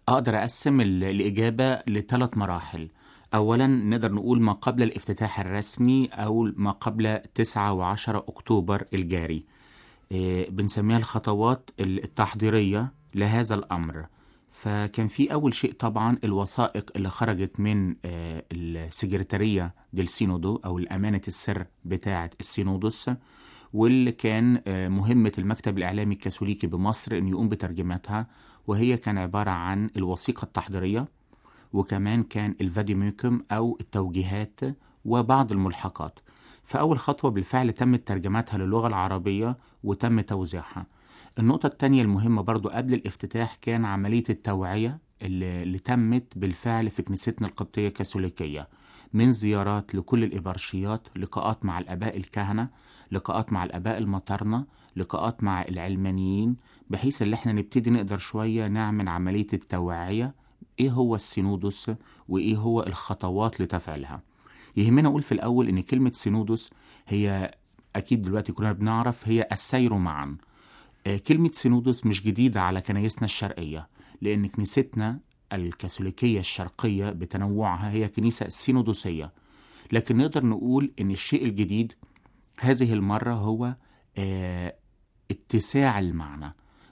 أقدر أقسم ال- الإجابة لثلاث مراحل أولا نقدر نقول ما قبل الافتتاح الرسمي أو ما قبل 9 و10 أكتوبر الجاري إيه، بنسميها الخطوات التحضيرية لهذا الأمر فكان في أول شيء طبعا الوثائق اللي خرجت من آه، السكرتارية ديل سينودو أو الأمانة السر بتاعة السينودوس واللي كان آه، مهمة المكتب الإعلامي الكاثوليكي بمصر أن يقوم بترجمتها وهي كان عبارة عن الوثيقة التحضيرية وكمان كان الفاديميكم أو التوجيهات وبعض الملحقات فأول خطوة بالفعل تم ترجمتها للغة العربية وتم توزيعها النقطة التانية المهمة برضو قبل الافتتاح كان عملية التوعية اللي, اللي تمت بالفعل في كنيستنا القبطية الكاثوليكية من زيارات لكل الإبرشيات لقاءات مع الآباء الكهنة لقاءات مع الآباء المطرنة لقاءات مع العلمانيين بحيث اللي احنا نبتدي نقدر شوية نعمل عملية التوعية ايه هو السينودوس وايه هو الخطوات لتفعيلها يهمنا اقول في الاول ان كلمة سينودوس هي اكيد دلوقتي كلنا بنعرف هي السير معا آه، كلمة سينودوس مش جديدة على كنايسنا الشرقية لأن كنيستنا الكاثوليكية الشرقية بتنوعها هي كنيسة سينودوسية لكن نقدر نقول إن الشيء الجديد هذه المرة هو آه، اتساع المعنى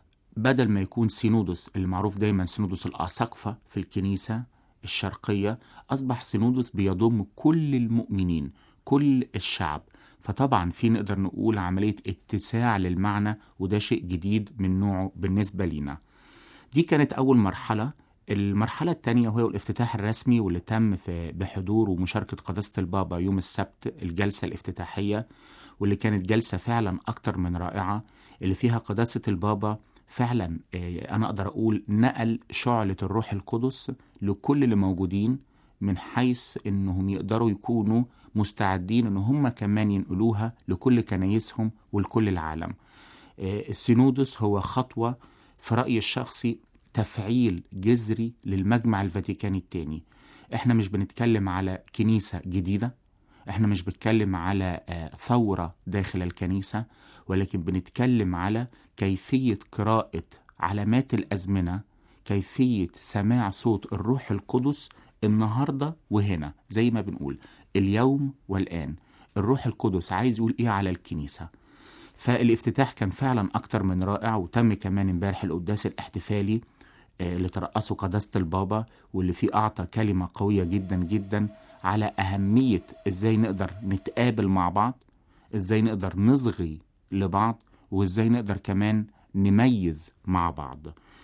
بدل ما يكون سينودوس المعروف دايما سينودوس الأساقفة في الكنيسة الشرقية أصبح سينودوس بيضم كل المؤمنين كل الشعب فطبعا في نقدر نقول عملية اتساع للمعنى وده شيء جديد من نوعه بالنسبة لينا دي كانت أول مرحلة المرحلة الثانية وهي الافتتاح الرسمي واللي تم في بحضور ومشاركة قداسة البابا يوم السبت الجلسة الافتتاحية واللي كانت جلسة فعلا أكتر من رائعة اللي فيها قداسة البابا فعلا آه، أنا أقدر أقول نقل شعلة الروح القدس لكل اللي موجودين من حيث إنهم يقدروا يكونوا مستعدين إن هم كمان ينقلوها لكل كنايسهم ولكل العالم آه، السينودس هو خطوة في رأيي الشخصي تفعيل جذري للمجمع الفاتيكاني الثاني احنا مش بنتكلم على كنيسة جديدة احنا مش بنتكلم على آه، ثورة داخل الكنيسة ولكن بنتكلم على كيفية قراءة علامات الأزمنة كيفية سماع صوت الروح القدس النهاردة وهنا زي ما بنقول اليوم والآن الروح القدس عايز يقول ايه على الكنيسة فالافتتاح كان فعلا أكتر من رائع وتم كمان امبارح القداس الاحتفالي آه، اللي ترأسه قداسة البابا واللي فيه أعطى كلمة قوية جدا جدا على أهمية إزاي نقدر نتقابل مع بعض إزاي نقدر نصغي لبعض وإزاي نقدر كمان نميز مع بعض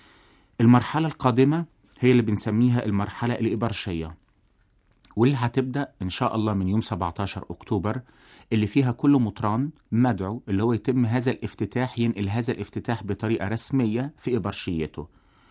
المرحلة القادمة هي اللي بنسميها المرحلة الإبرشية واللي هتبدأ إن شاء الله من يوم 17 أكتوبر اللي فيها كل مطران مدعو اللي هو يتم هذا الافتتاح ينقل هذا الافتتاح بطريقة رسمية في إبرشيته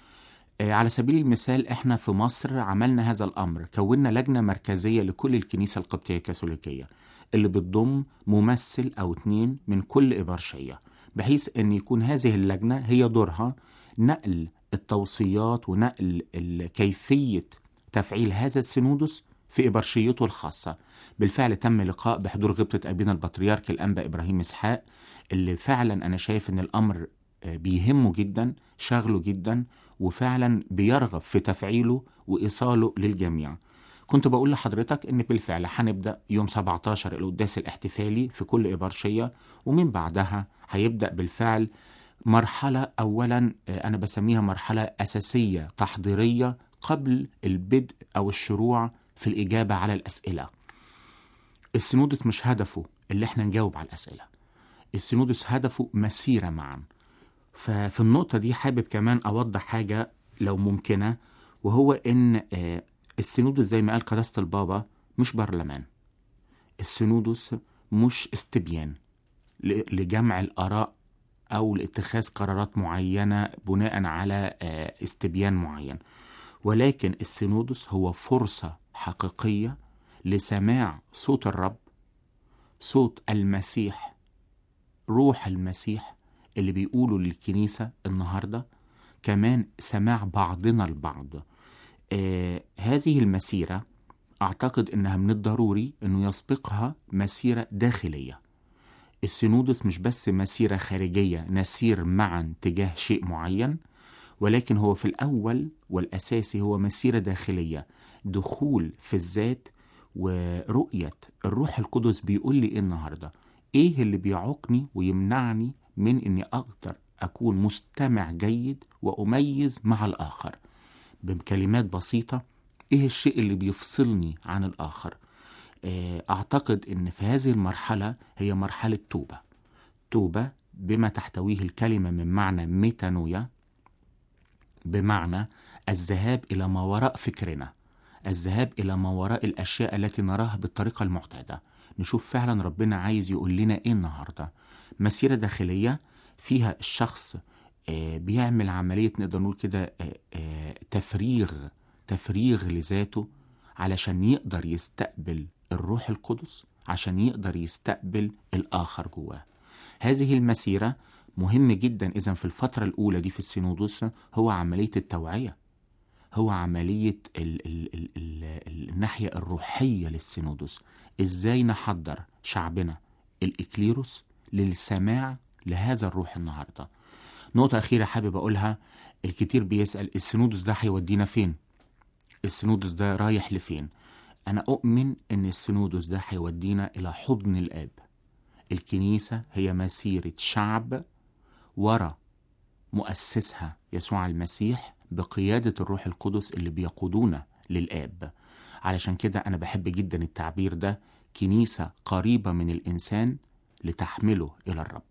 آه، على سبيل المثال احنا في مصر عملنا هذا الامر كونا لجنه مركزيه لكل الكنيسه القبطيه الكاثوليكيه اللي بتضم ممثل او اتنين من كل ابرشيه بحيث ان يكون هذه اللجنه هي دورها نقل التوصيات ونقل ال- كيفيه تفعيل هذا السينودس في إبرشيته الخاصة بالفعل تم لقاء بحضور غبطة أبينا البطريرك الأنبا إبراهيم إسحاق اللي فعلا أنا شايف أن الأمر آه، بيهمه جدا شغله جدا وفعلا بيرغب في تفعيله وإيصاله للجميع كنت بقول لحضرتك ان بالفعل هنبدا يوم 17 القداس الاحتفالي في كل ابرشيه ومن بعدها هيبدا بالفعل مرحله اولا آه، انا بسميها مرحله اساسيه تحضيريه قبل البدء او الشروع في الاجابه على الاسئله السينودس مش هدفه اللي احنا نجاوب على الاسئله السينودس هدفه مسيره معا ففي النقطه دي حابب كمان اوضح حاجه لو ممكنه وهو ان آه، السينودس زي ما قال قداسه البابا مش برلمان السينودس مش استبيان ل- لجمع الاراء او لاتخاذ قرارات معينه بناء على آه، استبيان معين ولكن السينودس هو فرصه حقيقيه لسماع صوت الرب صوت المسيح روح المسيح اللي بيقوله للكنيسه النهارده كمان سماع بعضنا البعض آه هذه المسيره اعتقد انها من الضروري انه يسبقها مسيره داخليه السينودس مش بس مسيره خارجيه نسير معا تجاه شيء معين ولكن هو في الأول والأساسي هو مسيرة داخلية دخول في الذات ورؤية الروح القدس بيقول لي إيه النهاردة إيه اللي بيعوقني ويمنعني من إني أقدر أكون مستمع جيد وأميز مع الآخر بكلمات بسيطة إيه الشيء اللي بيفصلني عن الآخر آه، أعتقد إن في هذه المرحلة هي مرحلة توبة توبة بما تحتويه الكلمة من معنى ميتانويا بمعنى الذهاب إلى ما وراء فكرنا الذهاب إلى ما وراء الأشياء التي نراها بالطريقة المعتادة نشوف فعلا ربنا عايز يقول لنا إيه النهاردة مسيرة داخلية فيها الشخص آه، بيعمل عملية نقدر نقول كده آه، آه، تفريغ تفريغ لذاته علشان يقدر يستقبل الروح القدس عشان يقدر يستقبل الآخر جواه هذه المسيرة مهم جدا إذا في الفترة الأولى دي في السينودوس هو عملية التوعية هو عملية ال ال ال ال ال الناحية الروحية للسينودوس إزاي نحضر شعبنا الإكليروس للسماع لهذا الروح النهاردة نقطة أخيرة حابب أقولها الكتير بيسأل السينودوس ده هيودينا فين السينودوس ده رايح لفين أنا أؤمن أن السينودوس ده هيودينا إلى حضن الآب الكنيسة هي مسيرة شعب ورا مؤسسها يسوع المسيح بقيادة الروح القدس اللي بيقودونا للآب علشان كده أنا بحب جدا التعبير ده كنيسة قريبة من الإنسان لتحمله إلى الرب